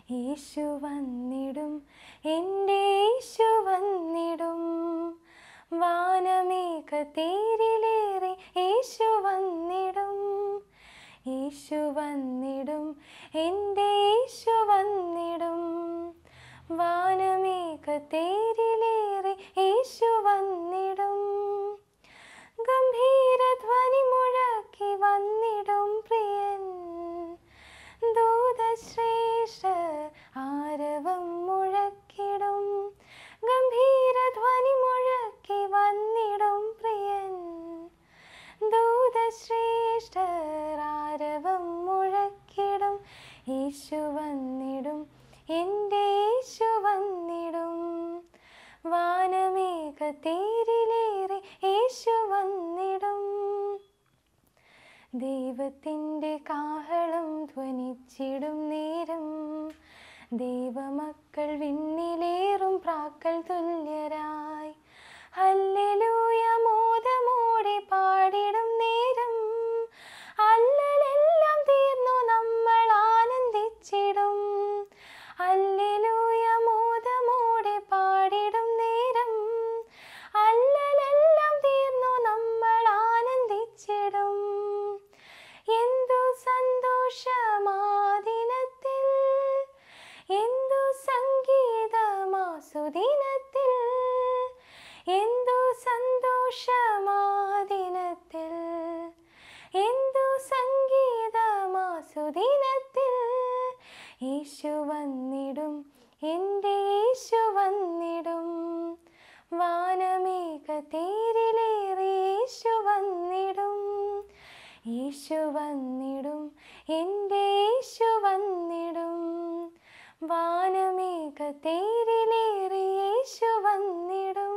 യേശു വന്നിടും എൻ്റെ യേശു വന്നിടും വാനമേഘ തേരിലേറെ യേശു വന്നിടും യേശു വന്നിടും എൻ്റെ യേശു വന്നിടും വാനമേഘ തേരിലേറെ യേശു വന്നിടും ഗംഭീരധ്വനി മുഴക്കി വന്നിടും പ്രിയൻ ദൂതശ്രേഷ്ഠ ആരവം മുഴക്കിടും ഗംഭീരധ്വനി മുഴക്കി വന്നിടും പ്രിയൻ ദൂതശ്രേഷ്ഠർ ആരവം മുഴക്കിടും യേശു വന്നിടും എൻ്റെ യേശു വന്നിടും വാനമേഘ തേരിലേറെ യേശു വന്നിടും ദൈവത്തിൻ്റെ കാഹളം ധ്വനിച്ചിടും നേരം ദൈവമക്കൾ വിണ്ണിലേറും പ്രാക്കൾ തുല്യരായി ഹല്ലേലൂയ മോദമോടെ പാടിടും നേരം അല്ലലെല്ലാം തീർന്നു നമ്മൾ ആനന്ദിച്ചിടും ഹല്ലേലൂയ മോദമോടെ പാടിടും നേരം അല്ലലെല്ലാം തീർന്നു നമ്മൾ ആനന്ദിച്ചിടും എന്തു സന്തോഷമാദിനത്തിൽ എന്തു സംഗീതമാസുദിനത്തിൽ എന്തു സന്തോഷമാദിനത്തിൽ എന്തു സംഗീതമാസുദിനത്തിൽ യേശു വന്നിടും എൻ്റെ യേശു വന്നിടും വാനമേഘ തേരിലേറെ യേശു വന്നിടും യേശു വന്നിടും എൻ്റെ യേശു വന്നിടും വാനമേഘ തേരിലേറെ യേശു വന്നിടും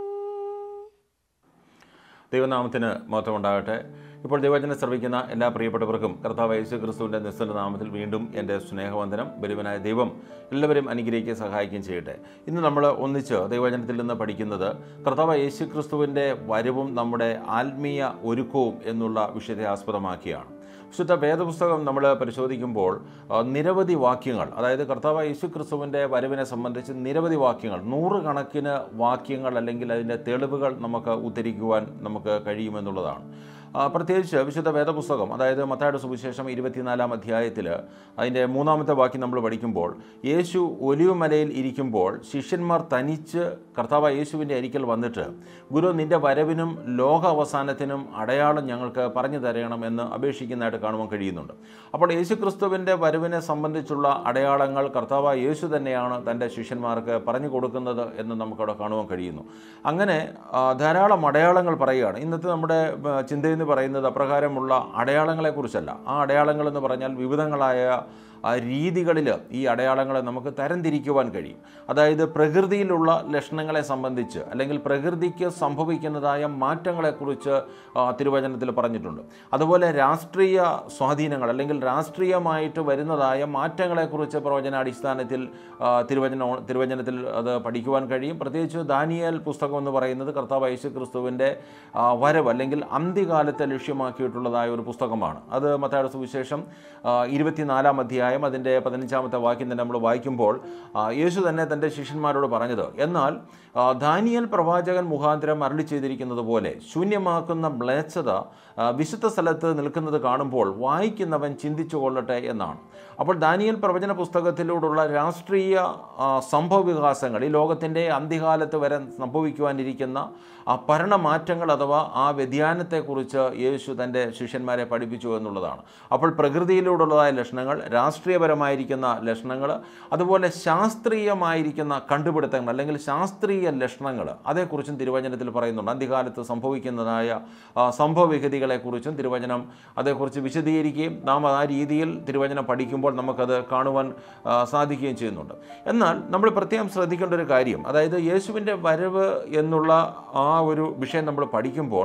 ദൈവനാമത്തിന് മഹത്വമുണ്ടാകട്ടെ ഇപ്പോൾ ദൈവജനം ശ്രവിക്കുന്ന എല്ലാ പ്രിയപ്പെട്ടവർക്കും കർത്താവ് യേശു ക്രിസ്തുവിൻ്റെ നിസ്തുല നാമത്തിൽ വീണ്ടും എൻ്റെ സ്നേഹവന്ദനം ബലിവനായ ദൈവം എല്ലാവരും അനുഗ്രഹിക്കുകയും സഹായിക്കുകയും ചെയ്യട്ടെ ഇന്ന് നമ്മൾ ഒന്നിച്ച് ദൈവജനത്തിൽ നിന്ന് പഠിക്കുന്നത് കർത്താവ് യേശു ക്രിസ്തുവിൻ്റെ വരവും നമ്മുടെ ആത്മീയ ഒരുക്കവും എന്നുള്ള വിഷയത്തെ ആസ്പദമാക്കിയാണ് വിശുദ്ധ വേദപുസ്തകം നമ്മൾ പരിശോധിക്കുമ്പോൾ ആ, നിരവധി വാക്യങ്ങൾ അതായത് കർത്താവ് യേശു ക്രിസ്തുവിൻ്റെ വരവിനെ സംബന്ധിച്ച് നിരവധി വാക്യങ്ങൾ നൂറുകണക്കിന് വാക്യങ്ങൾ അല്ലെങ്കിൽ അതിൻ്റെ തെളിവുകൾ നമുക്ക് ഉദ്ധരിക്കുവാൻ നമുക്ക് കഴിയുമെന്നുള്ളതാണ് ആ, പ്രത്യേകിച്ച് വിശുദ്ധ വേദപുസ്തകം അതായത് മത്തായുടെ സുവിശേഷം ഇരുപത്തിനാലാം അധ്യായത്തിൽ അതിൻ്റെ മൂന്നാമത്തെ വാക്യം നമ്മൾ പഠിക്കുമ്പോൾ യേശു ഒലിവുമലയിൽ ഇരിക്കുമ്പോൾ ശിഷ്യന്മാർ തനിച്ച് കർത്താവ് യേശുവിൻ്റെ അരിക്കൽ വന്നിട്ട് ഗുരു നിൻ്റെ വരവിനും ലോക അവസാനത്തിനും അടയാളം ഞങ്ങൾക്ക് പറഞ്ഞു തരണം എന്ന് അപേക്ഷിക്കുന്നതായിട്ട് കാണുവാൻ കഴിയുന്നുണ്ട് അപ്പോൾ യേശു ക്രിസ്തുവിൻ്റെ വരവിനെ സംബന്ധിച്ചുള്ള അടയാളങ്ങൾ കർത്താവ് യേശു തന്നെയാണ് തൻ്റെ ശിഷ്യന്മാർക്ക് പറഞ്ഞു കൊടുക്കുന്നത് എന്ന് നമുക്കവിടെ കാണുവാൻ കഴിയുന്നു അങ്ങനെ ആ, ധാരാളം അടയാളങ്ങൾ പറയുകയാണ് ഇന്നത്തെ നമ്മുടെ ആ, ചിന്തയെന്ന് പറയുന്നത് അപ്രകാരമുള്ള അടയാളങ്ങളെക്കുറിച്ചല്ല ആ അടയാളങ്ങൾ എന്ന് പറഞ്ഞാൽ വിവിധങ്ങളായ ആ രീതികളിൽ ഈ അടയാളങ്ങളെ നമുക്ക് തരംതിരിക്കുവാൻ കഴിയും അതായത് പ്രകൃതിയിലുള്ള ലക്ഷണങ്ങളെ സംബന്ധിച്ച് അല്ലെങ്കിൽ പ്രകൃതിക്ക് സംഭവിക്കുന്നതായ മാറ്റങ്ങളെക്കുറിച്ച് ആ, തിരുവചനത്തിൽ പറഞ്ഞിട്ടുണ്ട് അതുപോലെ രാഷ്ട്രീയ സ്വാധീനങ്ങൾ അല്ലെങ്കിൽ രാഷ്ട്രീയമായിട്ട് വരുന്നതായ മാറ്റങ്ങളെക്കുറിച്ച് പ്രവചനാടിസ്ഥാനത്തിൽ ആ, തിരുവചന തിരുവചനത്തിൽ അത് പഠിക്കുവാൻ കഴിയും പ്രത്യേകിച്ച് ദാനിയേൽ പുസ്തകം എന്ന് പറയുന്നത് കർത്താവ് യേശു ക്രിസ്തുവിൻ്റെ ആ, വരവ് അല്ലെങ്കിൽ അന്ത്യകാലത്തെ ലക്ഷ്യമാക്കിയിട്ടുള്ളതായ ഒരു പുസ്തകമാണ് അത് മത്തായുടെ സുവിശേഷം ആ, ഇരുപത്തിനാലാം അധ്യായം അതിൻ്റെ പതിനഞ്ചാമത്തെ വാക്യം തന്നെ നമ്മൾ വായിക്കുമ്പോൾ ആ, യേശു തന്നെ തൻ്റെ ശിഷ്യന്മാരോട് പറഞ്ഞത് എന്നാൽ ആ, ദാനിയേൽ പ്രവാചകൻ മുഖാന്തരം അരളി ചെയ്തിരിക്കുന്നത് പോലെ ശൂന്യമാക്കുന്ന മ്ലേച്ഛത ആ, വിശുദ്ധ സ്ഥലത്ത് നിൽക്കുന്നത് കാണുമ്പോൾ വായിക്കുന്നവൻ ചിന്തിച്ചു കൊള്ളട്ടെ എന്നാണ് അപ്പോൾ ദാനിയൽ പ്രവചന പുസ്തകത്തിലൂടെയുള്ള രാഷ്ട്രീയ ആ, സംഭവ വികാസങ്ങൾ ഈ ലോകത്തിൻ്റെ അന്ത്യകാലത്ത് വരെ സംഭവിക്കുവാനിരിക്കുന്ന ആ ഭരണമാറ്റങ്ങൾ അഥവാ ആ വ്യതിയാനത്തെക്കുറിച്ച് യേശു തൻ്റെ ശിഷ്യന്മാരെ പഠിപ്പിച്ചു എന്നുള്ളതാണ് അപ്പോൾ പ്രകൃതിയിലൂടെയുള്ളതായ ലക്ഷണങ്ങൾ രാഷ്ട്രീയപരമായിരിക്കുന്ന ലക്ഷണങ്ങൾ അതുപോലെ ശാസ്ത്രീയമായിരിക്കുന്ന കണ്ടുപിടുത്തങ്ങൾ അല്ലെങ്കിൽ ശാസ്ത്രീയ ലക്ഷണങ്ങൾ അതേക്കുറിച്ചും തിരുവചനത്തിൽ പറയുന്നുണ്ട് അന്ത്യകാലത്ത് സംഭവിക്കുന്നതായ ആ, സംഭവവിഗതികളെക്കുറിച്ചും തിരുവചനം അതേക്കുറിച്ച് വിശദീകരിക്കുകയും നാം ആ രീതിയിൽ തിരുവചനം പഠിക്കുമ്പോൾ നമുക്കത് കാണുവാൻ ആ, സാധിക്കുകയും ചെയ്യുന്നുണ്ട് എന്നാൽ നമ്മൾ പ്രത്യേകം ശ്രദ്ധിക്കേണ്ട ഒരു കാര്യം അതായത് യേശുവിൻ്റെ വരവ് എന്നുള്ള ആ ഒരു വിഷയം നമ്മൾ പഠിക്കുമ്പോൾ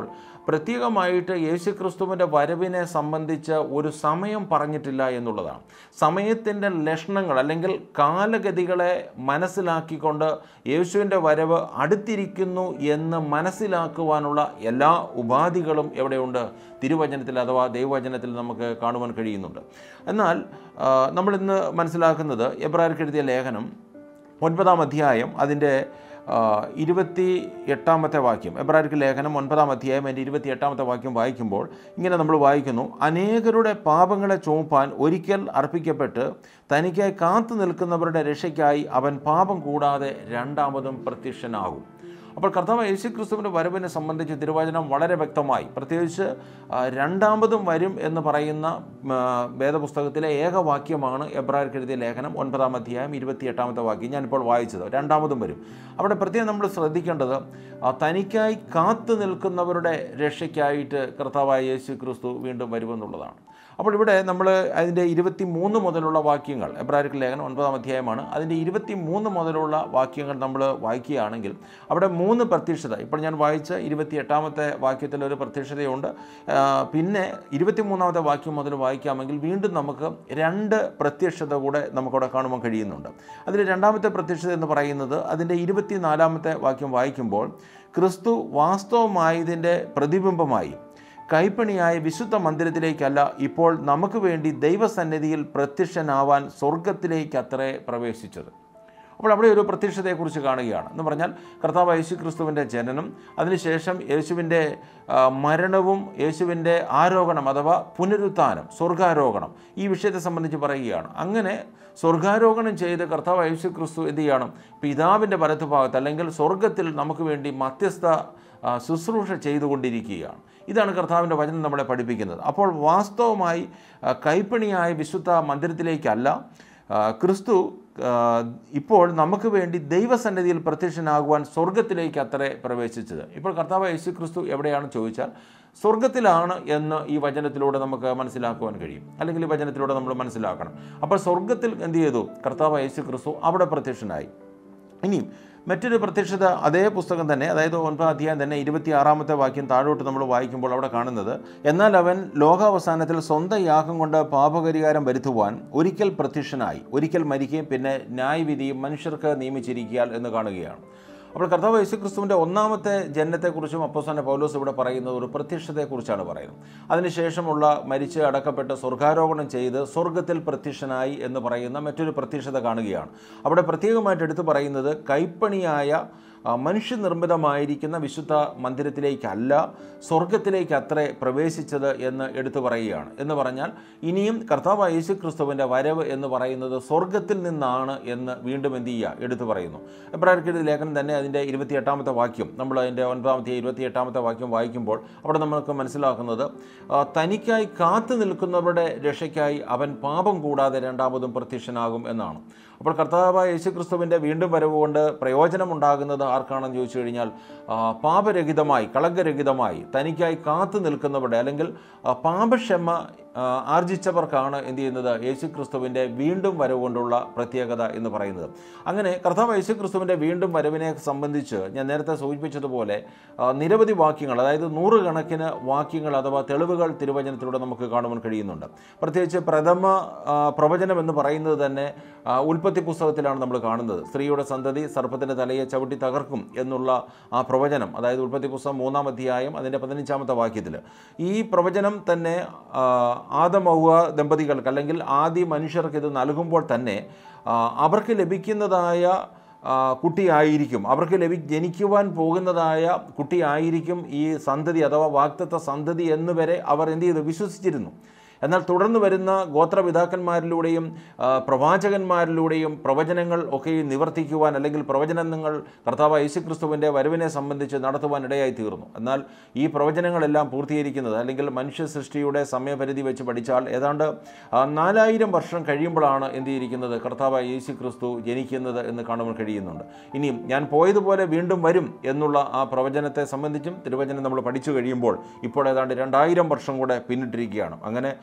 പ്രത്യേകമായിട്ട് യേശുക്രിസ്തുവിൻ്റെ വരവിനെ സംബന്ധിച്ച് ഒരു സമയം പറഞ്ഞിട്ടില്ല എന്നുള്ളതാണ് സമയത്തിൻ്റെ ലക്ഷണങ്ങൾ അല്ലെങ്കിൽ കാലഗതികളെ മനസ്സിലാക്കിക്കൊണ്ട് യേശുവിൻ്റെ വരവ് അടുത്തിരിക്കുന്നു എന്ന് മനസ്സിലാക്കുവാനുള്ള എല്ലാ ഉപാധികളും എവിടെയുണ്ട് തിരുവചനത്തിൽ അഥവാ ദൈവവചനത്തിൽ നമുക്ക് കാണുവാൻ കഴിയുന്നുണ്ട് എന്നാൽ ആ, നമ്മളിന്ന് മനസ്സിലാക്കുന്നത് എബ്രാർക്ക് എഴുതിയ ലേഖനം ഒൻപതാം അധ്യായം അതിൻ്റെ ആ, ഇരുപത്തി എട്ടാമത്തെ വാക്യം എബ്രാർക്ക് ലേഖനം ഒൻപതാം അധ്യായം അതിൻ്റെ ഇരുപത്തി എട്ടാമത്തെ വാക്യം വായിക്കുമ്പോൾ ഇങ്ങനെ നമ്മൾ വായിക്കുന്നു അനേകരുടെ പാപങ്ങളെ ചുമപ്പാൻ ഒരിക്കൽ അർപ്പിക്കപ്പെട്ട് തനിക്കായി കാത്തു നിൽക്കുന്നവരുടെ രക്ഷയ്ക്കായി അവൻ പാപം കൂടാതെ രണ്ടാമതും പ്രത്യക്ഷനാകും അപ്പോൾ കർത്താവ് യേശു ക്രിസ്തുവിൻ്റെ വരവിനെ സംബന്ധിച്ച് തിരുവചനം വളരെ വ്യക്തമായി പ്രത്യേകിച്ച് ആ, രണ്ടാമതും വരും എന്ന് പറയുന്ന ആ, വേദപുസ്തകത്തിലെ ഏകവാക്യമാണ് എബ്രാർക്ക് എഴുതിയ ലേഖനം ഒൻപതാം അധ്യായം ഇരുപത്തിയെട്ടാമത്തെ വാക്യം ഞാനിപ്പോൾ വായിച്ചത് രണ്ടാമതും വരും അവിടെ പ്രത്യേകം നമ്മൾ ശ്രദ്ധിക്കേണ്ടത് ആ, തനിക്കായി കാത്തു നിൽക്കുന്നവരുടെ രക്ഷയ്ക്കായിട്ട് കർത്താവായ യേശു ക്രിസ്തു വീണ്ടും വരുമെന്നുള്ളതാണ് അപ്പോൾ ഇവിടെ നമ്മൾ അതിൻ്റെ ഇരുപത്തി മൂന്ന് മുതലുള്ള വാക്യങ്ങൾ എബ്രാരിക് ലേഖനം ഒൻപതാം അധ്യായമാണ് അതിൻ്റെ ഇരുപത്തി മൂന്ന് മുതലുള്ള വാക്യങ്ങൾ നമ്മൾ വായിക്കുകയാണെങ്കിൽ അവിടെ മൂന്ന് പ്രത്യക്ഷത ഇപ്പോൾ ഞാൻ വായിച്ച ഇരുപത്തി എട്ടാമത്തെ വാക്യത്തിൽ ഒരു പ്രത്യക്ഷതയുണ്ട് ആ, പിന്നെ ഇരുപത്തി മൂന്നാമത്തെ വാക്യം മുതൽ വായിക്കാമെങ്കിൽ വീണ്ടും നമുക്ക് രണ്ട് പ്രത്യക്ഷത കൂടെ നമുക്കവിടെ കാണുവാൻ കഴിയുന്നുണ്ട് അതിൽ രണ്ടാമത്തെ പ്രത്യക്ഷത എന്ന് പറയുന്നത് അതിൻ്റെ ഇരുപത്തി നാലാമത്തെ വാക്യം വായിക്കുമ്പോൾ ക്രിസ്തു വാസ്തവമായതിൻ്റെ പ്രതിബിംബമായി കൈപ്പണിയായ വിശുദ്ധ മന്ദിരത്തിലേക്കല്ല ഇപ്പോൾ നമുക്ക് വേണ്ടി ദൈവസന്നിധിയിൽ പ്രത്യക്ഷനാവാൻ സ്വർഗത്തിലേക്ക് അത്രേ പ്രവേശിച്ചത് അപ്പോൾ അവിടെ ഒരു പ്രത്യക്ഷതയെക്കുറിച്ച് കാണുകയാണ് എന്ന് പറഞ്ഞാൽ കർത്താവ് യേശു ക്രിസ്തുവിൻ്റെ ജനനം അതിനുശേഷം യേശുവിൻ്റെ ആ, മരണവും യേശുവിൻ്റെ ആരോഹണം അഥവാ പുനരുത്ഥാനം സ്വർഗാരോഹണം ഈ വിഷയത്തെ സംബന്ധിച്ച് പറയുകയാണ് അങ്ങനെ സ്വർഗാരോഹണം ചെയ്ത് കർത്താവ് യേശു ക്രിസ്തു എന്ത് ചെയ്യണം പിതാവിൻ്റെ വലത്തുഭാഗത്ത് അല്ലെങ്കിൽ സ്വർഗത്തിൽ നമുക്ക് വേണ്ടി മധ്യസ്ഥ ആ, ശുശ്രൂഷ ചെയ്തുകൊണ്ടിരിക്കുകയാണ് ഇതാണ് കർത്താവിൻ്റെ വചനം നമ്മളെ പഠിപ്പിക്കുന്നത് അപ്പോൾ വാസ്തവമായി ആ, കൈപ്പണിയായ വിശുദ്ധ മന്ദിരത്തിലേക്കല്ല ആ, ക്രിസ്തു ആ, ഇപ്പോൾ നമുക്ക് വേണ്ടി ദൈവസന്നിധിയിൽ പ്രത്യക്ഷനാകുവാൻ സ്വർഗത്തിലേക്ക് അത്രേ പ്രവേശിച്ചത് ഇപ്പോൾ കർത്താവ് യേശു ക്രിസ്തു എവിടെയാണ് ചോദിച്ചാൽ സ്വർഗത്തിലാണ് എന്ന് ഈ വചനത്തിലൂടെ നമുക്ക് മനസ്സിലാക്കുവാൻ കഴിയും അല്ലെങ്കിൽ ഈ വചനത്തിലൂടെ നമ്മൾ മനസ്സിലാക്കണം അപ്പോൾ സ്വർഗത്തിൽ എന്ത് ചെയ്തു കർത്താവ് യേശു ക്രിസ്തു അവിടെ പ്രത്യക്ഷനായി ഇനിയും മറ്റൊരു പ്രത്യക്ഷത അതേ പുസ്തകം തന്നെ അതായത് ഒൻപതാം അധ്യായം തന്നെ ഇരുപത്തി ആറാമത്തെ വാക്യം താഴോട്ട് നമ്മൾ വായിക്കുമ്പോൾ അവിടെ കാണുന്നത് എന്നാൽ അവൻ ലോകാവസാനത്തിൽ സ്വന്തം യാഗം കൊണ്ട് പാപപരിഹാരം വരുത്തുവാൻ ഒരിക്കൽ പ്രത്യക്ഷനായി ഒരിക്കൽ മരിക്കുകയും പിന്നെ ന്യായവിധിയും മനുഷ്യർക്ക് നിയമിച്ചിരിക്കുക എന്ന് കാണുകയാണ് അപ്പോൾ കർത്താവ് യേശുക്രിസ്തുവിൻ്റെ ഒന്നാമത്തെ ജനനത്തെക്കുറിച്ചും അപ്പോസ്തലൻ പൗലോസ് ഇവിടെ പറയുന്നത് ഒരു പ്രത്യക്ഷതയെക്കുറിച്ചാണ് പറയുന്നത് അതിനുശേഷമുള്ള മരിച്ച് അടക്കപ്പെട്ട് സ്വർഗാരോഹണം ചെയ്ത് സ്വർഗത്തിൽ പ്രത്യക്ഷനായി എന്ന് പറയുന്ന മറ്റൊരു പ്രത്യക്ഷത കാണുകയാണ് അവിടെ പ്രത്യേകമായിട്ട് എടുത്തു പറയുന്നത് കൈപ്പണിയായ ആ, മനുഷ്യനിർമ്മിതമായിരിക്കുന്ന വിശുദ്ധ മന്ദിരത്തിലേക്കല്ല സ്വർഗത്തിലേക്ക് അത്രേ പ്രവേശിച്ചത് എന്ന് എടുത്തു പറയുകയാണ് എന്ന് പറഞ്ഞാൽ ഇനിയും കർത്താവ് യേശു ക്രിസ്തുവിൻ്റെ വരവ് എന്ന് പറയുന്നത് സ്വർഗത്തിൽ നിന്നാണ് എന്ന് വീണ്ടും എന്ത് ചെയ്യുക എടുത്തു പറയുന്നു എബ്രാഹിം ലേഖനം തന്നെ അതിൻ്റെ ഇരുപത്തിയെട്ടാമത്തെ വാക്യം നമ്മൾ അതിൻ്റെ ഒൻപതാമത്തെ ഇരുപത്തിയെട്ടാമത്തെ വാക്യം വായിക്കുമ്പോൾ അവിടെ നമുക്ക് മനസ്സിലാക്കുന്നത് ആ, തനിക്കായി കാത്തു നിൽക്കുന്നവരുടെ രക്ഷയ്ക്കായി അവൻ പാപം കൂടാതെ രണ്ടാമതും പ്രത്യക്ഷനാകും എന്നാണ് അപ്പോൾ കർത്താവായ യേശുക്രിസ്തുവിൻ്റെ വീണ്ടും വരവ് കൊണ്ട് പ്രയോജനമുണ്ടാകുന്നത് ആർക്കാണെന്ന് ചോദിച്ചു കഴിഞ്ഞാൽ ആ, പാപരഹിതമായി കളങ്കരഹിതമായി തനിക്കായി കാത്തു നിൽക്കുന്നവരുടെ അല്ലെങ്കിൽ ആ, പാപക്ഷമ ആ, ആർജിച്ചവർക്കാണ് എന്ത് ചെയ്യുന്നത് യേശുക്രിസ്തുവിൻ്റെ വീണ്ടും വരവ് കൊണ്ടുള്ള പ്രത്യേകത എന്ന് പറയുന്നത് അങ്ങനെ കർത്താവ് യേശുക്രിസ്തുവിൻ്റെ വീണ്ടും വരവിനെ സംബന്ധിച്ച് ഞാൻ നേരത്തെ സൂചിപ്പിച്ചതുപോലെ ആ, നിരവധി വാക്യങ്ങൾ അതായത് നൂറുകണക്കിന് വാക്യങ്ങൾ അഥവാ തെളിവുകൾ തിരുവചനത്തിലൂടെ നമുക്ക് കാണുവാൻ കഴിയുന്നുണ്ട് പ്രത്യേകിച്ച് പ്രഥമ ആ, പ്രവചനം എന്ന് പറയുന്നത് തന്നെ ആ, ഉൽപ്പത്തി പുസ്തകത്തിലാണ് നമ്മൾ കാണുന്നത് സ്ത്രീയുടെ സന്തതി സർപ്പത്തിൻ്റെ തലയെ ചവിട്ടി തകർക്കും എന്നുള്ള ആ പ്രവചനം അതായത് ഉൽപ്പത്തി പുസ്തകം മൂന്നാം അധ്യായം അതിൻ്റെ പതിനഞ്ചാമത്തെ വാക്യത്തിൽ ഈ പ്രവചനം തന്നെ ആ, ആദമൗവ ദമ്പതികൾക്ക് അല്ലെങ്കിൽ ആദ്യ മനുഷ്യർക്ക് ഇത് നൽകുമ്പോൾ തന്നെ ആ, അവർക്ക് ലഭിക്കുന്നതായ ആ, കുട്ടിയായിരിക്കും അവർക്ക് ലഭി ജനിക്കുവാൻ പോകുന്നതായ കുട്ടിയായിരിക്കും ഈ സന്തതി അഥവാ വാക്തത്വ സന്തതി എന്ന് വരെ അവർ എന്ത് ചെയ്തു വിശ്വസിച്ചിരുന്നു എന്നാൽ തുടർന്ന് വരുന്ന ഗോത്രപിതാക്കന്മാരിലൂടെയും ആ, പ്രവാചകന്മാരിലൂടെയും പ്രവചനങ്ങൾ ഒക്കെ നിവർത്തിക്കുവാൻ അല്ലെങ്കിൽ പ്രവചനങ്ങൾ കർത്താവ് യേശുക്രിസ്തുവിൻ്റെ വരവിനെ സംബന്ധിച്ച് നടത്തുവാൻ ഇടയായി തീർന്നു എന്നാൽ ഈ പ്രവചനങ്ങളെല്ലാം പൂർത്തീകരിക്കുന്നത് അല്ലെങ്കിൽ മനുഷ്യ സൃഷ്ടിയുടെ സമയപരിധി വെച്ച് പഠിച്ചാൽ ഏതാണ്ട് ആ, നാലായിരം വർഷം കഴിയുമ്പോഴാണ് എന്ത് ചെയ്തിരിക്കുന്നത് കർത്താവ് യേശു ക്രിസ്തു ജനിക്കുന്നത് എന്ന് കാണുവാൻ കഴിയുന്നുണ്ട് ഇനിയും ഞാൻ പോയതുപോലെ വീണ്ടും വരും എന്നുള്ള ആ പ്രവചനത്തെ സംബന്ധിച്ചും തിരുവചനം നമ്മൾ പഠിച്ചു കഴിയുമ്പോൾ ഇപ്പോൾ ഏതാണ്ട് രണ്ടായിരം വർഷം കൂടെ പിന്നിട്ടിരിക്കുകയാണ് അങ്ങനെ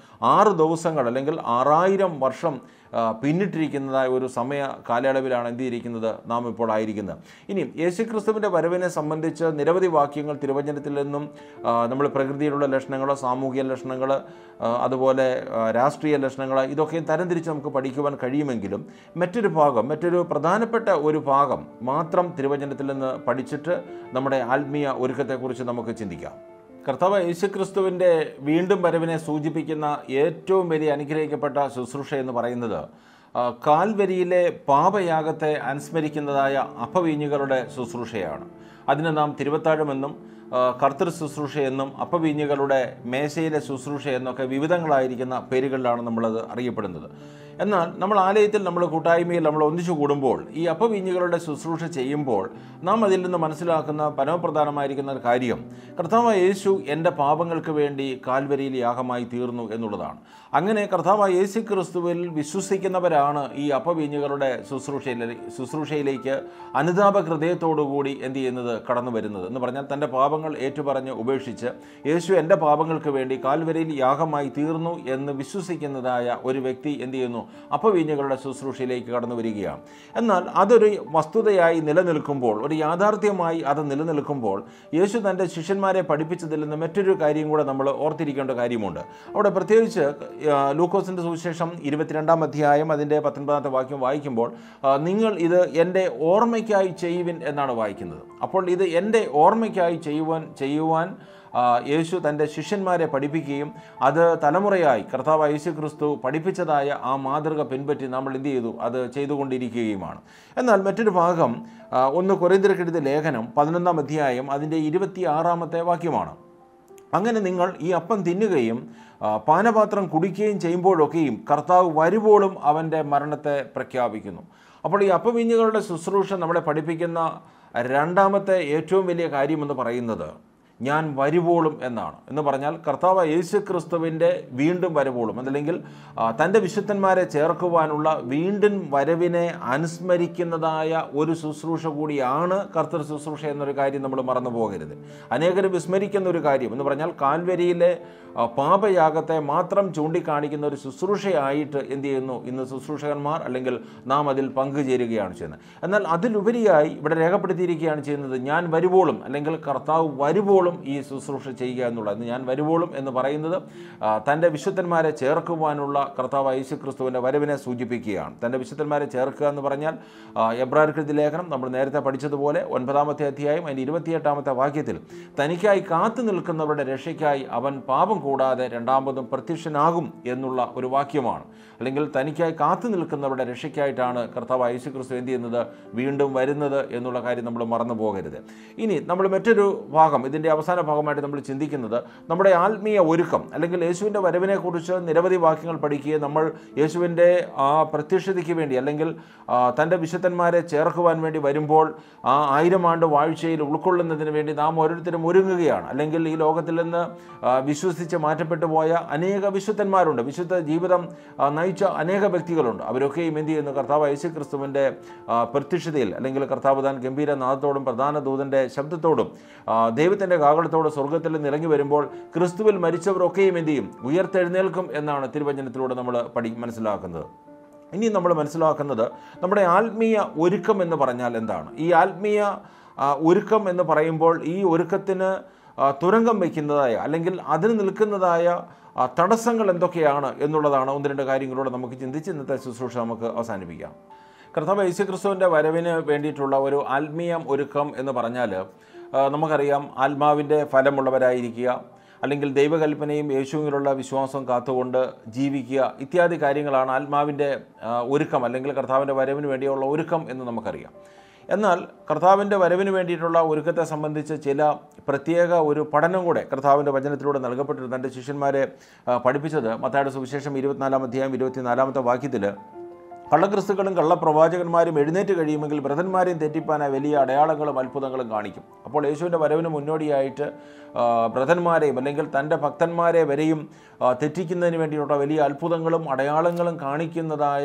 ആറ് ദിവസങ്ങൾ അല്ലെങ്കിൽ ആറായിരം വർഷം ആ, പിന്നിട്ടിരിക്കുന്നതായ ഒരു സമയ കാലയളവിലാണ് എന്ത് ചെയ്തിരിക്കുന്നത് നാം ഇപ്പോൾ ആയിരിക്കുന്നത് ഇനി യേശുക്രിസ്തുവിൻ്റെ വരവിനെ സംബന്ധിച്ച് നിരവധി വാക്യങ്ങൾ തിരുവചനത്തിൽ നിന്നും ആ, നമ്മൾ പ്രകൃതിയിലുള്ള ലക്ഷണങ്ങൾ സാമൂഹിക ലക്ഷണങ്ങൾ അതുപോലെ ആ, രാഷ്ട്രീയ ലക്ഷണങ്ങൾ ഇതൊക്കെ തരംതിരിച്ച് നമുക്ക് പഠിക്കുവാൻ കഴിയുമെങ്കിലും മറ്റൊരു ഭാഗം മറ്റൊരു പ്രധാനപ്പെട്ട ഒരു ഭാഗം മാത്രം തിരുവചനത്തിൽ നിന്ന് പഠിച്ചിട്ട് നമ്മുടെ ആത്മീയ ഒരുക്കത്തെക്കുറിച്ച് നമുക്ക് ചിന്തിക്കാം കർത്താവ് യേശുക്രിസ്തുവിൻ്റെ വീണ്ടും വരവിനെ സൂചിപ്പിക്കുന്ന ഏറ്റവും വലിയ അനുഗ്രഹിക്കപ്പെട്ട ശുശ്രൂഷ എന്ന് പറയുന്നത് ആ, കാൽവരിയിലെ പാപയാഗത്തെ അനുസ്മരിക്കുന്നതായ അപ്പവീഞ്ഞുകളുടെ ശുശ്രൂഷയാണ് അതിന് നാം തിരുവത്താഴമെന്നും ആ, കർത്തൃ ശുശ്രൂഷ എന്നും അപ്പവീഞ്ഞുകളുടെ മേശയിലെ ശുശ്രൂഷ എന്നൊക്കെ വിവിധങ്ങളായിരിക്കുന്ന പേരുകളിലാണ് നമ്മളത് അറിയപ്പെടുന്നത് എന്നാൽ നമ്മൾ ആലയത്തിൽ നമ്മൾ കൂട്ടായ്മയിൽ നമ്മൾ ഒന്നിച്ചു കൂടുമ്പോൾ ഈ അപ്പവീഞ്ഞുകളുടെ ശുശ്രൂഷ ചെയ്യുമ്പോൾ നാം അതിൽ നിന്ന് മനസ്സിലാക്കുന്ന പരമപ്രധാനമായിരിക്കുന്ന ഒരു കാര്യം കർത്താവ് യേശു എൻ്റെ പാപങ്ങൾക്ക് വേണ്ടി കാൽവരിയിൽ യാഗമായി തീർന്നു എന്നുള്ളതാണ് അങ്ങനെ കർത്താവ് യേശു ക്രിസ്തുവിൽ വിശ്വസിക്കുന്നവരാണ് ഈ അപ്പവീഞ്ഞുകളുടെ ശുശ്രൂഷയിലെ ശുശ്രൂഷയിലേക്ക് അനുതാപ ഹൃദയത്തോടുകൂടി എന്ത് ചെയ്യുന്നത് കടന്നു വരുന്നത് എന്ന് പറഞ്ഞാൽ തൻ്റെ പാപങ്ങൾ ഏറ്റുപറഞ്ഞ് ഉപേക്ഷിച്ച് യേശു എൻ്റെ പാപങ്ങൾക്ക് വേണ്ടി കാൽവരിയിൽ യാഗമായി തീർന്നു എന്ന് വിശ്വസിക്കുന്നതായ ഒരു വ്യക്തി എന്ത് ചെയ്യുന്നു അപ്പവീഞ്ഞുകളുടെ ശുശ്രൂഷയിലേക്ക് കടന്നു വരികയാണ് എന്നാൽ അതൊരു വസ്തുതയായി നിലനിൽക്കുമ്പോൾ ഒരു യാഥാർത്ഥ്യമായി അത് നിലനിൽക്കുമ്പോൾ യേശു തൻ്റെ ശിഷ്യന്മാരെ പഠിപ്പിച്ചതിൽ നിന്ന് മറ്റൊരു കാര്യം കൂടെ നമ്മൾ ഓർത്തിരിക്കേണ്ട കാര്യമുണ്ട് അവിടെ പ്രത്യേകിച്ച് ആ, ലൂക്കോസിൻ്റെ സുവിശേഷം ഇരുപത്തിരണ്ടാം അധ്യായം അതിൻ്റെ പത്തൊൻപതാമത്തെ വാക്യം വായിക്കുമ്പോൾ ആ, നിങ്ങൾ ഇത് എൻ്റെ ഓർമ്മയ്ക്കായി ചെയ്യുവിൻ എന്നാണ് വായിക്കുന്നത് അപ്പോൾ ഇത് എൻ്റെ ഓർമ്മയ്ക്കായി ചെയ്യുവാൻ ചെയ്യുവാൻ ആ, യേശു തൻ്റെ ശിഷ്യന്മാരെ പഠിപ്പിക്കുകയും അത് തലമുറയായി കർത്താവ് യേശു ക്രിസ്തു പഠിപ്പിച്ചതായ ആ മാതൃക പിൻപറ്റി നമ്മൾ എന്ത് ചെയ്തു അത് ചെയ്തുകൊണ്ടിരിക്കുകയുമാണ് എന്നാൽ മറ്റൊരു ഭാഗം ആ, ഒന്ന് കൊറിന്തിരക്കെടുത്ത ലേഖനം പതിനൊന്നാം അധ്യായം അതിൻ്റെ ഇരുപത്തി ആറാമത്തെ വാക്യമാണ് അങ്ങനെ നിങ്ങൾ ഈ അപ്പം തിന്നുകയും ആ, പാനപാത്രം കുടിക്കുകയും ചെയ്യുമ്പോഴൊക്കെയും കർത്താവ് വരുവോളും അവൻ്റെ മരണത്തെ പ്രഖ്യാപിക്കുന്നു അപ്പോൾ ഈ അപ്പവീഞ്ഞുകളുടെ ശുശ്രൂഷ നമ്മളെ പഠിപ്പിക്കുന്ന രണ്ടാമത്തെ ഏറ്റവും വലിയ കാര്യമെന്ന് പറയുന്നത് ഞാൻ വരുവോളും എന്നാണ് എന്ന് പറഞ്ഞാൽ കർത്താവ് യേശു ക്രിസ്തുവിൻ്റെ വീണ്ടും വരവോളും അതല്ലെങ്കിൽ ആ, തൻ്റെ വിശുദ്ധന്മാരെ ചേർക്കുവാനുള്ള വീണ്ടും വരവിനെ അനുസ്മരിക്കുന്നതായ ഒരു ശുശ്രൂഷ കൂടിയാണ് കർത്തൃ ശുശ്രൂഷ എന്നൊരു കാര്യം നമ്മൾ മറന്നു പോകരുത് അനേകർ വിസ്മരിക്കുന്ന ഒരു കാര്യം എന്ന് പറഞ്ഞാൽ കാൽവരിയിലെ ആ, പാപയാഗത്തെ മാത്രം ചൂണ്ടിക്കാണിക്കുന്ന ഒരു ശുശ്രൂഷയായിട്ട് എന്ത് ചെയ്യുന്നു ഇന്ന് ശുശ്രൂഷകന്മാർ അല്ലെങ്കിൽ നാം അതിൽ പങ്കുചേരുകയാണ് ചെയ്യുന്നത് എന്നാൽ അതിലുപരിയായി ഇവിടെ രേഖപ്പെടുത്തിയിരിക്കുകയാണ് ചെയ്യുന്നത് ഞാൻ വരുവോളും അല്ലെങ്കിൽ കർത്താവ് വരുവോളും ഈ ശുശ്രൂഷ ചെയ്യുക എന്നുള്ളത് ഞാൻ വരുവോളും എന്ന് പറയുന്നത് ആ, തൻ്റെ വിശുദ്ധന്മാരെ ചേർക്കുവാനുള്ള കർത്താവ് യേശു ക്രിസ്തുവിൻ്റെ വരവിനെ സൂചിപ്പിക്കുകയാണ് തൻ്റെ വിശുദ്ധന്മാരെ ചേർക്കുക എന്ന് പറഞ്ഞാൽ എബ്രാർകൃതി ലേഖനം നമ്മൾ നേരത്തെ പഠിച്ചതുപോലെ ഒൻപതാമത്തെ അധ്യായം അതിൻ്റെ ഇരുപത്തിയെട്ടാമത്തെ വാക്യത്തിൽ തനിക്കായി കാത്തു നിൽക്കുന്നവരുടെ രക്ഷയ്ക്കായി അവൻ പാപം കൂടാതെ രണ്ടാമതും പ്രത്യക്ഷനാകും എന്നുള്ള ഒരു വാക്യമാണ് അല്ലെങ്കിൽ തനിക്കായി കാത്തു നിൽക്കുന്നവരുടെ രക്ഷയ്ക്കായിട്ടാണ് കർത്താവ് യേശു ക്രിസ്തു എന്ത് ചെയ്യുന്നത് വീണ്ടും വരുന്നത് എന്നുള്ള കാര്യം നമ്മൾ മറന്നു പോകരുത് ഇനി നമ്മൾ മറ്റൊരു ഭാഗം ഇതിൻ്റെ അവസാന ഭാഗമായിട്ട് നമ്മൾ ചിന്തിക്കുന്നത് നമ്മുടെ ആത്മീയ ഒരുക്കം അല്ലെങ്കിൽ യേശുവിൻ്റെ വരവിനെക്കുറിച്ച് നിരവധി വാക്യങ്ങൾ പഠിക്കുകയും നമ്മൾ യേശുവിൻ്റെ ആ പ്രത്യക്ഷതയ്ക്ക് വേണ്ടി അല്ലെങ്കിൽ ആ, തൻ്റെ വിശുദ്ധന്മാരെ ചേർക്കുവാൻ വേണ്ടി വരുമ്പോൾ ആ ആയിരം ആണ്ട് വാഴ്ചയിൽ ഉൾക്കൊള്ളുന്നതിന് വേണ്ടി നാം ഓരോരുത്തരും ഒരുങ്ങുകയാണ് അല്ലെങ്കിൽ ഈ ലോകത്തിൽ നിന്ന് ആ, വിശ്വസിച്ച് മാറ്റപ്പെട്ടു പോയ അനേക വിശുദ്ധന്മാരുണ്ട് വിശുദ്ധ ജീവിതം ആ, നയിച്ച അനേക വ്യക്തികളുണ്ട് അവരൊക്കെയും എന്ത് ചെയ്യുന്നു കർത്താവ് യേശു ക്രിസ്തുവിൻ്റെ ആ, പ്രത്യക്ഷതയിൽ അല്ലെങ്കിൽ കർത്താവ് താൻ ഗംഭീര നാദത്തോടും പ്രധാന ദൂതൻ്റെ ശബ്ദത്തോടും ആ, ദൈവത്തിൻ്റെ കാകളത്തോടും സ്വർഗത്തിൽ നിന്ന് ഇറങ്ങി വരുമ്പോൾ ക്രിസ്തുവിൽ മരിച്ചവരൊക്കെയും എന്ത് ചെയ്യും ഉയർത്തെഴുന്നേൽക്കും എന്നാണ് തിരുവചനത്തിലൂടെ നമ്മൾ പഠി മനസ്സിലാക്കുന്നത് ഇനി നമ്മൾ മനസ്സിലാക്കുന്നത് നമ്മുടെ ആത്മീയ ഒരുക്കം എന്ന് പറഞ്ഞാൽ എന്താണ് ഈ ആത്മീയ ആ, ഒരുക്കം എന്ന് പറയുമ്പോൾ ഈ ഒരുക്കത്തിന് ആ, തുരങ്കം വയ്ക്കുന്നതായ അല്ലെങ്കിൽ അതിന് നിൽക്കുന്നതായ ആ, തടസ്സങ്ങൾ എന്തൊക്കെയാണ് എന്നുള്ളതാണ് ഒന്ന് രണ്ട് കാര്യങ്ങളോട് നമുക്ക് ചിന്തിച്ച് ഇന്നത്തെ ശുശ്രൂഷ നമുക്ക് അവസാനിപ്പിക്കാം കർത്താവ് യേശുക്രിസ്തുവിൻ്റെ വരവിന് വേണ്ടിയിട്ടുള്ള ഒരു ആത്മീയ ഒരുക്കം എന്ന് പറഞ്ഞാൽ ആ, നമുക്കറിയാം ആത്മാവിൻ്റെ ഫലമുള്ളവരായിരിക്കുക അല്ലെങ്കിൽ ദൈവകൽപ്പനയും യേശുവിലുള്ള വിശ്വാസം കാത്തുകൊണ്ട് ജീവിക്കുക ഇത്യാദി കാര്യങ്ങളാണ് ആത്മാവിൻ്റെ ആ, ഒരുക്കം അല്ലെങ്കിൽ കർത്താവിൻ്റെ വരവിന് വേണ്ടിയുള്ള ഒരുക്കം എന്ന് നമുക്കറിയാം എന്നാൽ കർത്താവിൻ്റെ വരവിന് വേണ്ടിയിട്ടുള്ള ഒരുക്കത്തെ സംബന്ധിച്ച് ചില പ്രത്യേക ഒരു പഠനം കൂടെ കർത്താവിൻ്റെ വചനത്തിലൂടെ നൽകപ്പെട്ടിട്ട് തൻ്റെ ശിഷ്യന്മാരെ ആ, പഠിപ്പിച്ചത് മത്തായുടെ സുവിശേഷം ഇരുപത്തിനാലാം അധ്യായം ഇരുപത്തിനാലാമത്തെ വാക്യത്തിൽ കള്ളക്രിസ്തുക്കളും കള്ളപ്രവാചകന്മാരും എഴുന്നേറ്റ് കഴിയുമെങ്കിൽ വ്രതന്മാരെയും തെറ്റിപ്പാനായി വലിയ അടയാളങ്ങളും അത്ഭുതങ്ങളും കാണിക്കും അപ്പോൾ യേശുവിൻ്റെ വരവിന് മുന്നോടിയായിട്ട് ആ, വ്രതന്മാരെയും അല്ലെങ്കിൽ തൻ്റെ ഭക്തന്മാരെ വരെയും ആ, തെറ്റിക്കുന്നതിന് വേണ്ടിയിട്ടുള്ള വലിയ അത്ഭുതങ്ങളും അടയാളങ്ങളും കാണിക്കുന്നതായ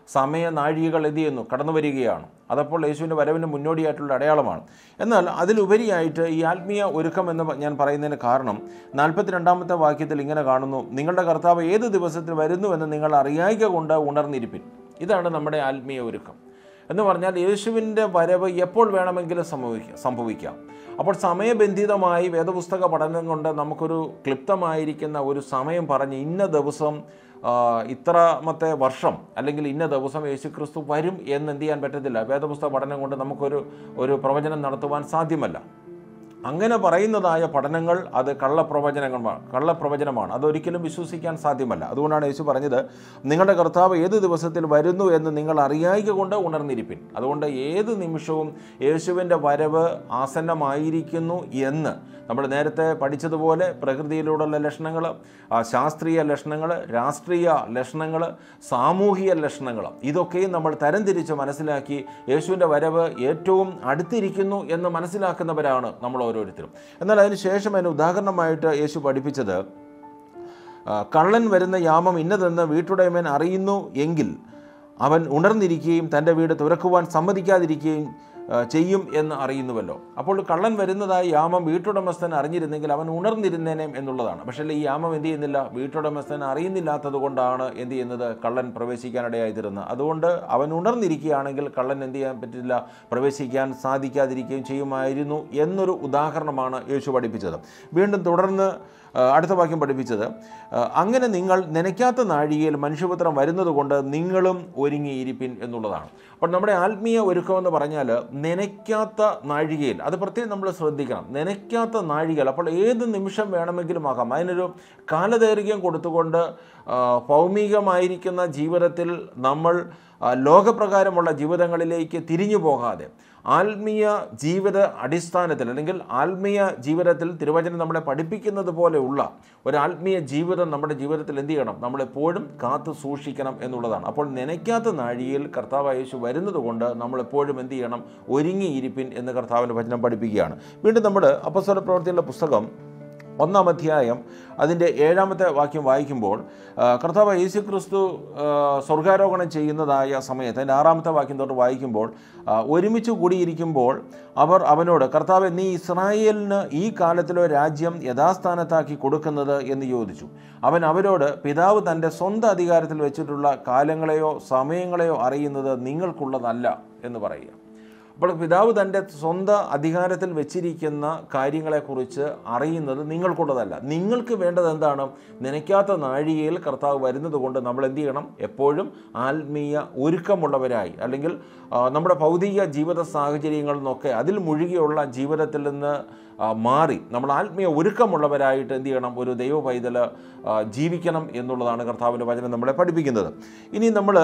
സമയ നാഴികകൾ എന്ത് ചെയ്യുന്നു കടന്നു വരികയാണ് അതപ്പോൾ യേശുവിൻ്റെ വരവിന് മുന്നോടിയായിട്ടുള്ള അടയാളമാണ് എന്നാൽ അതിലുപരിയായിട്ട് ഈ ആത്മീയ ഒരുക്കം എന്ന് പ- ഞാൻ പറയുന്നതിന് കാരണം നാൽപ്പത്തിരണ്ടാമത്തെ വാക്യത്തിൽ ഇങ്ങനെ കാണുന്നു നിങ്ങളുടെ കർത്താവ് ഏത് ദിവസത്തിൽ വരുന്നുവെന്ന് നിങ്ങൾ അറിയായിക കൊണ്ട് ഉണർന്നിരിപ്പിൻ ഇതാണ് നമ്മുടെ ആത്മീയ ഒരുക്കം എന്ന് പറഞ്ഞാൽ യേശുവിൻ്റെ വരവ് എപ്പോൾ വേണമെങ്കിലും സംഭവിക്കാം സംഭവിക്കാം അപ്പോൾ സമയബന്ധിതമായി വേദപുസ്തക പഠനം കൊണ്ട് നമുക്കൊരു ക്ലിപ്തമായിരിക്കുന്ന ഒരു സമയം പറഞ്ഞ് ഇന്ന ദിവസം ആ, ഇത്രാമത്തെ വർഷം അല്ലെങ്കിൽ ഇന്ന ദിവസം യേശുക്രിസ്തു വരും എന്ന് എന്ത് ചെയ്യാൻ പറ്റത്തില്ല വേദപുസ്തക പഠനം കൊണ്ട് നമുക്കൊരു ഒരു പ്രവചനം നടത്തുവാൻ സാധ്യമല്ല അങ്ങനെ പറയുന്നതായ പഠനങ്ങൾ അത് കള്ളപ്രവചനങ്ങളാണ് കള്ളപ്രവചനമാണ് അതൊരിക്കലും വിശ്വസിക്കാൻ സാധ്യമല്ല അതുകൊണ്ടാണ് യേശു പറഞ്ഞത് നിങ്ങളുടെ കർത്താവ് ഏത് ദിവസത്തിൽ വരുന്നു എന്ന് നിങ്ങൾ അറിയായിക കൊണ്ട് ഉണർന്നിരിപ്പിൻ അതുകൊണ്ട് ഏത് നിമിഷവും യേശുവിൻ്റെ വരവ് ആസന്നമായിരിക്കുന്നു എന്ന് നമ്മൾ നേരത്തെ പഠിച്ചതുപോലെ പ്രകൃതിയിലൂടെയുള്ള ലക്ഷണങ്ങൾ ശാസ്ത്രീയ ലക്ഷണങ്ങൾ രാഷ്ട്രീയ ലക്ഷണങ്ങൾ സാമൂഹിക ലക്ഷണങ്ങൾ ഇതൊക്കെയും നമ്മൾ തരംതിരിച്ച് മനസ്സിലാക്കി യേശുവിൻ്റെ വരവ് ഏറ്റവും അടുത്തിരിക്കുന്നു എന്ന് മനസ്സിലാക്കുന്നവരാണ് നമ്മൾ ഓരോരുത്തരും എന്നാൽ അതിന് ശേഷം അതിന് ഉദാഹരണമായിട്ട് യേശു പഠിപ്പിച്ചത് ആ, കള്ളൻ വരുന്ന യാമം ഇന്നതെന്ന് വീട്ടുടമൻ അറിയുന്നു എങ്കിൽ അവൻ ഉണർന്നിരിക്കുകയും തൻ്റെ വീട് തുറക്കുവാൻ സമ്മതിക്കാതിരിക്കുകയും ആ, ചെയ്യും എന്ന് അറിയുന്നുവല്ലോ അപ്പോൾ കള്ളൻ വരുന്നതായി യാമം വീട്ടുടമസ്ഥൻ അറിഞ്ഞിരുന്നെങ്കിൽ അവൻ ഉണർന്നിരുന്നേനെ എന്നുള്ളതാണ് പക്ഷേ ഈ യാമം എന്ത് ചെയ്യുന്നില്ല വീട്ടുടമസ്ഥൻ അറിയുന്നില്ലാത്തത് കൊണ്ടാണ് എന്ത് ചെയ്യുന്നത് കള്ളൻ പ്രവേശിക്കാനിടയായി തീരുന്നത് അതുകൊണ്ട് അവൻ ഉണർന്നിരിക്കുകയാണെങ്കിൽ കള്ളൻ എന്ത് ചെയ്യാൻ പറ്റില്ല പ്രവേശിക്കാൻ സാധിക്കാതിരിക്കുകയും ചെയ്യുമായിരുന്നു എന്നൊരു ഉദാഹരണമാണ് യേശു പഠിപ്പിച്ചത് വീണ്ടും തുടർന്ന് ആ, അടുത്ത വാക്യം പഠിപ്പിച്ചത് ആ, അങ്ങനെ നിങ്ങൾ നനയ്ക്കാത്ത നാഴികയിൽ മനുഷ്യപുത്രം വരുന്നത് കൊണ്ട് നിങ്ങളും ഒരുങ്ങിയിരിപ്പിൻ എന്നുള്ളതാണ് അപ്പോൾ നമ്മുടെ ആത്മീയ ഒരുക്കം എന്ന് പറഞ്ഞാൽ നനയ്ക്കാത്ത നാഴികയിൽ അത് പ്രത്യേകം നമ്മൾ ശ്രദ്ധിക്കണം നനയ്ക്കാത്ത നാഴികകൾ അപ്പോൾ ഏത് നിമിഷം വേണമെങ്കിലും ആകാം അതിനൊരു കാലദൈർഘ്യം കൊടുത്തുകൊണ്ട് ആ, ഭൗമികമായിരിക്കുന്ന ജീവിതത്തിൽ നമ്മൾ ആ, ലോകപ്രകാരമുള്ള ജീവിതങ്ങളിലേക്ക് തിരിഞ്ഞു പോകാതെ ആത്മീയ ജീവിത അടിസ്ഥാനത്തിൽ അല്ലെങ്കിൽ ആത്മീയ ജീവിതത്തിൽ തിരുവചനം നമ്മളെ പഠിപ്പിക്കുന്നത് പോലെയുള്ള ഒരു ആത്മീയ ജീവിതം നമ്മുടെ ജീവിതത്തിൽ എന്ത് ചെയ്യണം നമ്മളെപ്പോഴും കാത്തു സൂക്ഷിക്കണം എന്നുള്ളതാണ് അപ്പോൾ നനയ്ക്കാത്ത നാഴിയിൽ കർത്താവ് യേശു വരുന്നത് കൊണ്ട് നമ്മളെപ്പോഴും എന്ത് ചെയ്യണം ഒരുങ്ങിയിരിപ്പിൻ എന്ന് കർത്താവിൻ്റെ വചനം പഠിപ്പിക്കുകയാണ് വീണ്ടും നമ്മൾ അപ്പസ്വല പ്രവർത്തിയുള്ള പുസ്തകം ഒന്നാം അധ്യായം അതിൻ്റെ ഏഴാമത്തെ വാക്യം വായിക്കുമ്പോൾ ആ, കർത്താവ് യേശു ക്രിസ്തു ആ, സ്വർഗാരോഹണം ചെയ്യുന്നതായ സമയത്ത് അതിൻ്റെ ആറാമത്തെ വാക്യം തൊട്ട് വായിക്കുമ്പോൾ ആ, ഒരുമിച്ച് കൂടിയിരിക്കുമ്പോൾ അവർ അവനോട് കർത്താവ് നീ ഇസ്രായേലിന് ഈ കാലത്തിലോ രാജ്യം യഥാസ്ഥാനത്താക്കി കൊടുക്കുന്നത് എന്ന് ചോദിച്ചു അവൻ അവരോട് പിതാവ് തൻ്റെ സ്വന്തം അധികാരത്തിൽ വെച്ചിട്ടുള്ള കാലങ്ങളെയോ സമയങ്ങളെയോ അറിയുന്നത് നിങ്ങൾക്കുള്ളതല്ല എന്ന് പറയുക അപ്പോൾ പിതാവ് തൻ്റെ സ്വന്തം അധികാരത്തിൽ വെച്ചിരിക്കുന്ന കാര്യങ്ങളെക്കുറിച്ച് അറിയുന്നത് നിങ്ങൾക്കുള്ളതല്ല നിങ്ങൾക്ക് വേണ്ടത് എന്താണ് നനയ്ക്കാത്ത നാഴികയിൽ കർത്താവ് വരുന്നത് കൊണ്ട് നമ്മൾ എന്ത് ചെയ്യണം എപ്പോഴും ആത്മീയ ഒരുക്കമുള്ളവരായി അല്ലെങ്കിൽ ആ, നമ്മുടെ ഭൗതിക ജീവിത സാഹചര്യങ്ങളിൽ നിന്നൊക്കെ അതിൽ മുഴുകിയുള്ള ജീവിതത്തിൽ നിന്ന് ആ, മാറി നമ്മൾ ആത്മീയ ഒരുക്കമുള്ളവരായിട്ട് എന്ത് ചെയ്യണം ഒരു ദൈവ പൈതൽ ജീവിക്കണം എന്നുള്ളതാണ് കർത്താവിൻ്റെ വചനം നമ്മളെ പഠിപ്പിക്കുന്നത് ഇനി നമ്മൾ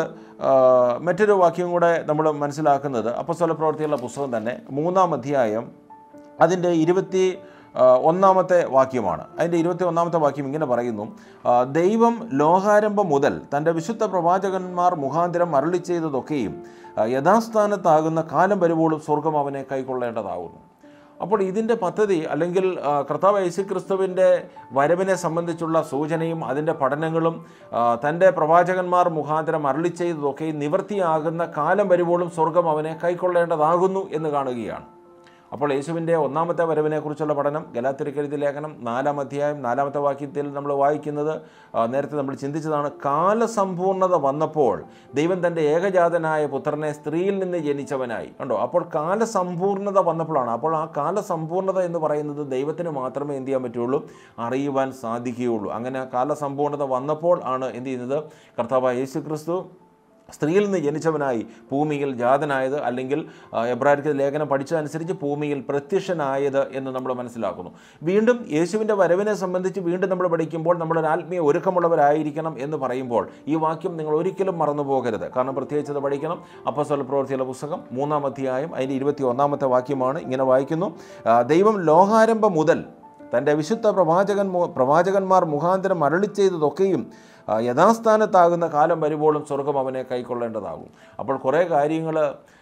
മറ്റൊരു വാക്യം കൂടെ നമ്മൾ മനസ്സിലാക്കുന്നത് അപ്പസ്വല പ്രവർത്തികളുടെ പുസ്തകം തന്നെ മൂന്നാം അധ്യായം അതിൻ്റെ ഇരുപത്തി ആ, ഒന്നാമത്തെ വാക്യമാണ് അതിൻ്റെ ഇരുപത്തി ഒന്നാമത്തെ വാക്യം ഇങ്ങനെ പറയുന്നു ആ, ദൈവം ലോകാരംഭം മുതൽ തൻ്റെ വിശുദ്ധ പ്രവാചകന്മാർ മുഖാന്തരം അരളി ചെയ്തതൊക്കെയും ആ, യഥാസ്ഥാനത്താകുന്ന കാലം വരുമ്പോഴും സ്വർഗം അവനെ കൈക്കൊള്ളേണ്ടതാകുന്നു അപ്പോൾ ഇതിൻ്റെ പദ്ധതി അല്ലെങ്കിൽ ആ, കർത്താവ് യേശു ക്രിസ്തുവിൻ്റെ വരവിനെ സംബന്ധിച്ചുള്ള സൂചനയും അതിൻ്റെ പഠനങ്ങളും ആ, തൻ്റെ പ്രവാചകന്മാർ മുഖാന്തരം അരളി ചെയ്തതൊക്കെ നിവൃത്തിയാകുന്ന കാലം വരുമ്പോഴും സ്വർഗം അവനെ കൈക്കൊള്ളേണ്ടതാകുന്നു എന്ന് കാണുകയാണ് അപ്പോൾ യേശുവിൻ്റെ ഒന്നാമത്തെ വരവിനെക്കുറിച്ചുള്ള പഠനം ഗലാത്തിരിക്കരുതി ലേഖനം നാലാം അധ്യായം നാലാമത്തെ വാക്യത്തിൽ നമ്മൾ വായിക്കുന്നത് ആ, നേരത്തെ നമ്മൾ ചിന്തിച്ചതാണ് കാലസമ്പൂർണത വന്നപ്പോൾ ദൈവം തൻ്റെ ഏകജാതനായ പുത്രനെ സ്ത്രീയിൽ നിന്ന് ജനിച്ചവനായി കണ്ടോ അപ്പോൾ കാലസമ്പൂർണത വന്നപ്പോഴാണ് അപ്പോൾ ആ കാലസമ്പൂർണത എന്ന് പറയുന്നത് ദൈവത്തിന് മാത്രമേ എന്ത് ചെയ്യാൻ പറ്റുള്ളൂ അറിയുവാൻ സാധിക്കുകയുള്ളൂ അങ്ങനെ ആ കാലസമ്പൂർണത വന്നപ്പോൾ ആണ് എന്ത് ചെയ്യുന്നത് കർത്താവ് യേശു ക്രിസ്തു സ്ത്രീയിൽ നിന്ന് ജനിച്ചവനായി ഭൂമിയിൽ ജാതനായത് അല്ലെങ്കിൽ ആ, എബ്രാഹിം ലേഖനം പഠിച്ചതനുസരിച്ച് ഭൂമിയിൽ പ്രത്യക്ഷനായത് എന്ന് നമ്മൾ മനസ്സിലാക്കുന്നു വീണ്ടും യേശുവിൻ്റെ വരവിനെ സംബന്ധിച്ച് വീണ്ടും നമ്മൾ പഠിക്കുമ്പോൾ നമ്മളൊരു ആത്മീയ ഒരുക്കമുള്ളവരായിരിക്കണം എന്ന് പറയുമ്പോൾ ഈ വാക്യം നിങ്ങൾ ഒരിക്കലും മറന്നു പോകരുത് കാരണം പ്രത്യേകിച്ച് അത് പഠിക്കണം അപ്പസ്വല പ്രവൃത്തിയുള്ള പുസ്തകം മൂന്നാം അധ്യായം അതിൻ്റെ ഇരുപത്തി ഒന്നാമത്തെ വാക്യമാണ് ഇങ്ങനെ വായിക്കുന്നു ആ, ദൈവം ലോകാരംഭം മുതൽ തൻ്റെ വിശുദ്ധ പ്രവാചകൻ മു- പ്രവാചകന്മാർ മുഖാന്തരം അരളി ചെയ്തതൊക്കെയും ആ, യഥാസ്ഥാനത്താകുന്ന കാലം വരുമ്പോഴും സ്വർഗം അവനെ കൈക്കൊള്ളേണ്ടതാകും അപ്പോൾ കുറേ കാര്യങ്ങൾ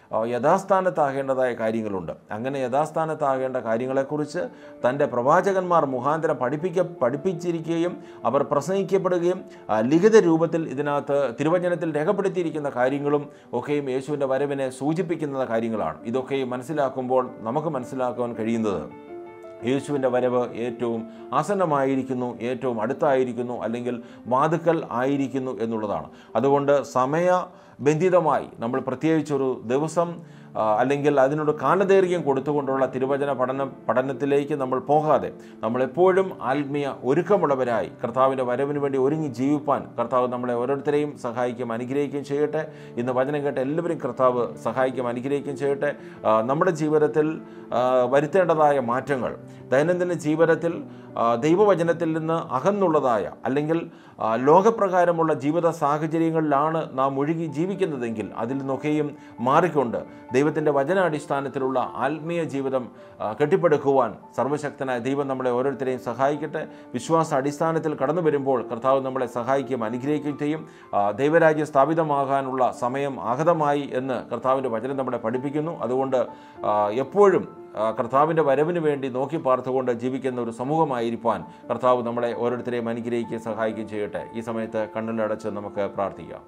ആ, യഥാസ്ഥാനത്താകേണ്ടതായ കാര്യങ്ങളുണ്ട് അങ്ങനെ യഥാസ്ഥാനത്താകേണ്ട കാര്യങ്ങളെക്കുറിച്ച് തൻ്റെ പ്രവാചകന്മാർ മുഖാന്തരം പഠിപ്പിക്ക പഠിപ്പിച്ചിരിക്കുകയും അവർ പ്രസംഗിക്കപ്പെടുകയും ആ, ലിഖിത രൂപത്തിൽ ഇതിനകത്ത് തിരുവചനത്തിൽ രേഖപ്പെടുത്തിയിരിക്കുന്ന കാര്യങ്ങളും ഒക്കെയും യേശുവിൻ്റെ വരവിനെ സൂചിപ്പിക്കുന്ന കാര്യങ്ങളാണ് ഇതൊക്കെയും മനസ്സിലാക്കുമ്പോൾ നമുക്ക് മനസ്സിലാക്കുവാൻ കഴിയുന്നത് യേശുവിൻ്റെ വരവ് ഏറ്റവും ആസന്നമായിരിക്കുന്നു ഏറ്റവും അടുത്തായിരിക്കുന്നു അല്ലെങ്കിൽ വാതുക്കൽ ആയിരിക്കുന്നു എന്നുള്ളതാണ് അതുകൊണ്ട് സമയബന്ധിതമായി നമ്മൾ പ്രത്യേകിച്ചൊരു ദിവസം ആ, അല്ലെങ്കിൽ അതിനോട് കാലദൈർഘ്യം കൊടുത്തുകൊണ്ടുള്ള തിരുവചന പഠനം പഠനത്തിലേക്ക് നമ്മൾ പോകാതെ നമ്മളെപ്പോഴും ആത്മീയ ഒരുക്കമുള്ളവരായി കർത്താവിൻ്റെ വരവിന് വേണ്ടി ഒരുങ്ങി ജീവിപ്പാൻ കർത്താവ് നമ്മളെ ഓരോരുത്തരെയും സഹായിക്കും അനുഗ്രഹിക്കുകയും ചെയ്യട്ടെ ഇന്ന് വചനം കേട്ട എല്ലാവരും കർത്താവ് സഹായിക്കും അനുഗ്രഹിക്കുകയും ചെയ്യട്ടെ ആ, നമ്മുടെ ജീവിതത്തിൽ ആ, വരുത്തേണ്ടതായ മാറ്റങ്ങൾ ദൈനംദിന ജീവിതത്തിൽ ആ, ദൈവവചനത്തിൽ നിന്ന് അകന്നുള്ളതായ അല്ലെങ്കിൽ ആ, ലോകപ്രകാരമുള്ള ജീവിത സാഹചര്യങ്ങളിലാണ് നാം ഒഴുകി ജീവിക്കുന്നതെങ്കിൽ അതിൽ നിന്നൊക്കെയും മാറിക്കൊണ്ട് ദൈവത്തിൻ്റെ വചനാടിസ്ഥാനത്തിലുള്ള ആത്മീയ ജീവിതം ആ, കെട്ടിപ്പടുക്കുവാൻ സർവശക്തനായ ദൈവം നമ്മളെ ഓരോരുത്തരെയും സഹായിക്കട്ടെ വിശ്വാസ അടിസ്ഥാനത്തിൽ കടന്നു വരുമ്പോൾ കർത്താവ് നമ്മളെ സഹായിക്കുകയും അനുഗ്രഹിക്കുകയും ചെയ്യും ആ, ദൈവരാജ്യം സ്ഥാപിതമാകാനുള്ള സമയം ആഗതമായി എന്ന് കർത്താവിൻ്റെ വചനം നമ്മളെ പഠിപ്പിക്കുന്നു അതുകൊണ്ട് ആ, എപ്പോഴും ആ, കർത്താവിൻ്റെ വരവിന് വേണ്ടി നോക്കി പാർത്തുകൊണ്ട് ജീവിക്കുന്ന ഒരു സമൂഹമായിരിക്കാൻ കർത്താവ് നമ്മളെ ഓരോരുത്തരെയും അനുഗ്രഹിക്കുകയും സഹായിക്കുകയും ചെയ്യട്ടെ ഈ സമയത്ത് കണ്ണിലടച്ച് നമുക്ക് പ്രാർത്ഥിക്കാം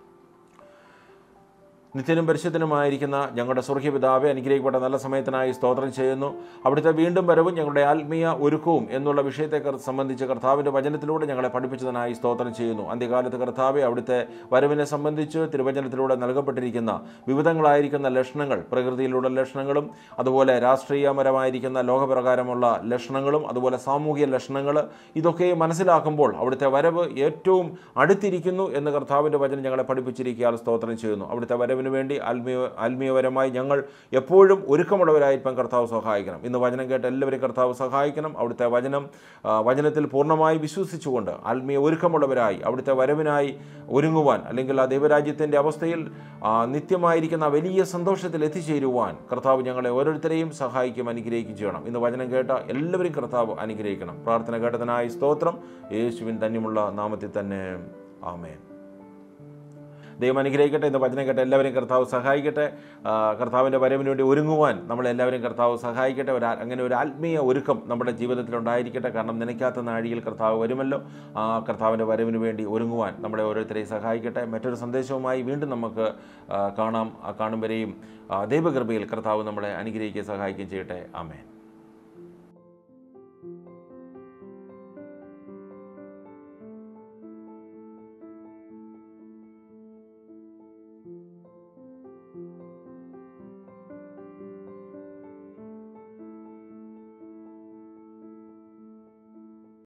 നിത്യനും പരിശുദ്ധനുമായിരിക്കുന്ന ഞങ്ങളുടെ സ്വർഗീയ പിതാവെ അനുഗ്രഹിക്കപ്പെട്ട നല്ല സമയത്തിനായി സ്തോത്രം ചെയ്യുന്നു അവിടുത്തെ വീണ്ടും വരവും ഞങ്ങളുടെ ആത്മീയ ഒരുക്കവും എന്നുള്ള വിഷയത്തെ കർ- സംബന്ധിച്ച് കർത്താവിൻ്റെ വചനത്തിലൂടെ ഞങ്ങളെ പഠിപ്പിച്ചതിനായി സ്തോത്രം ചെയ്യുന്നു അന്ത്യകാലത്ത് കർത്താവെ അവിടുത്തെ വരവിനെ സംബന്ധിച്ച് തിരുവചനത്തിലൂടെ നൽകപ്പെട്ടിരിക്കുന്ന വിവിധങ്ങളായിരിക്കുന്ന ലക്ഷണങ്ങൾ പ്രകൃതിയിലുള്ള ലക്ഷണങ്ങളും അതുപോലെ രാഷ്ട്രീയപരമായിരിക്കുന്ന ലോകപ്രകാരമുള്ള ലക്ഷണങ്ങളും അതുപോലെ സാമൂഹിക ലക്ഷണങ്ങൾ ഇതൊക്കെ മനസ്സിലാക്കുമ്പോൾ അവിടുത്തെ വരവ് ഏറ്റവും അടുത്തിരിക്കുന്നു എന്ന് കർത്താവിൻ്റെ വചനം ഞങ്ങളെ പഠിപ്പിച്ചിരിക്കാൻ സ്തോത്രം ചെയ്യുന്നു അവിടുത്തെ വരവിന് വേണ്ടി ആത്മീയ ആത്മീയപരമായി ഞങ്ങൾ എപ്പോഴും ഒരുക്കമുള്ളവരായിരിക്കാൻ കർത്താവ് സഹായിക്കണം ഇന്ന് വചനം കേട്ട് എല്ലാവരെയും കർത്താവ് സഹായിക്കണം അവിടുത്തെ വചനം ആ, വചനത്തിൽ പൂർണ്ണമായി വിശ്വസിച്ചുകൊണ്ട് ആത്മീയ ഒരുക്കമുള്ളവരായി അവിടുത്തെ വരവിനായി ഒരുങ്ങുവാൻ അല്ലെങ്കിൽ ആ ദൈവരാജ്യത്തിൻ്റെ അവസ്ഥയിൽ ആ, നിത്യമായിരിക്കുന്ന ആ വലിയ സന്തോഷത്തിൽ എത്തിച്ചേരുവാൻ കർത്താവ് ഞങ്ങളെ ഓരോരുത്തരെയും സഹായിക്കും അനുഗ്രഹിക്കുകയും ചെയ്യണം ഇന്ന് വചനം കേട്ട എല്ലാവരെയും കർത്താവ് അനുഗ്രഹിക്കണം പ്രാർത്ഥന കേട്ടതിനായി സ്തോത്രം യേശുവിൻ തന്നെയുമുള്ള നാമത്തിൽ തന്നെ ആമേൻ ദൈവം അനുഗ്രഹിക്കട്ടെ ഇന്ന് വചനം കേട്ട എല്ലാവരെയും കർത്താവ് സഹായിക്കട്ടെ ആ, കർത്താവിൻ്റെ വരവിന് വേണ്ടി ഒരുങ്ങുവാൻ നമ്മളെല്ലാവരെയും കർത്താവ് സഹായിക്കട്ടെ ഒരു ആ- അങ്ങനെ ഒരു ആത്മീയ ഒരുക്കം നമ്മുടെ ജീവിതത്തിൽ ഉണ്ടായിരിക്കട്ടെ കാരണം നനയ്ക്കാത്ത നാഴിയിൽ കർത്താവ് വരുമല്ലോ ആ കർത്താവിൻ്റെ വരവിന് വേണ്ടി ഒരുങ്ങുവാൻ നമ്മളെ ഓരോരുത്തരെയും സഹായിക്കട്ടെ മറ്റൊരു സന്ദേശവുമായി വീണ്ടും നമുക്ക് ആ, കാണാം ആ കാണും വരെയും ആ, ദൈവകൃപയിൽ കർത്താവ് നമ്മളെ അനുഗ്രഹിക്കുകയും സഹായിക്കുകയും ചെയ്യട്ടെ ആമേൻ